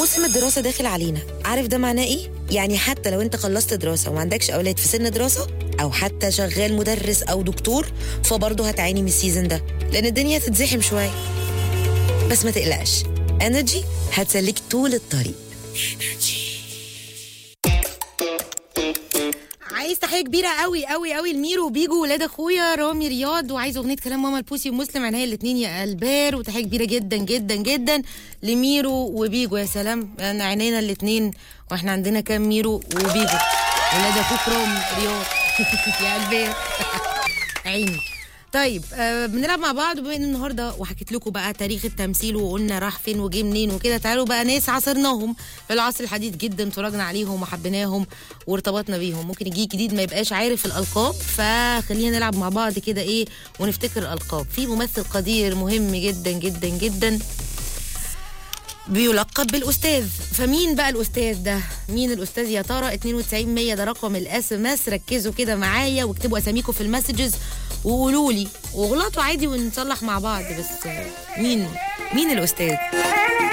موسم الدراسة داخل علينا عارف ده معناه ايه؟ يعني حتى لو انت خلصت دراسة وما عندكش أولاد في سن دراسة أو حتى شغال مدرس أو دكتور فبرضه هتعاني من السيزون ده لأن الدنيا هتتزحم شوية بس ما تقلقش انرجي هتسليك طول الطريق عايز تحيه كبيره قوي قوي قوي لميرو وبيجو ولاد اخويا رامي رياض وعايز اغنيه كلام ماما البوسي ومسلم عينيا الاثنين يا البار وتحيه كبيره جدا جدا جدا لميرو وبيجو يا سلام انا عينينا الاثنين واحنا عندنا كام ميرو وبيجو ولاد اخوك رامي رياض يا البار عيني طيب آه بنلعب مع بعض بما ان النهارده وحكيت لكم بقى تاريخ التمثيل وقلنا راح فين وجه منين وكده تعالوا بقى ناس عاصرناهم في العصر الحديث جدا اتفرجنا عليهم وحبيناهم وارتبطنا بيهم ممكن يجي جديد ما يبقاش عارف الالقاب فخلينا نلعب مع بعض كده ايه ونفتكر الالقاب في ممثل قدير مهم جدا جدا جدا بيلقب بالاستاذ فمين بقى الاستاذ ده مين الاستاذ يا ترى 92 100 ده رقم الاس ام اس ركزوا كده معايا واكتبوا اساميكم في المسجز وقولوا لي وغلطوا عادي ونصلح مع بعض بس مين مين الاستاذ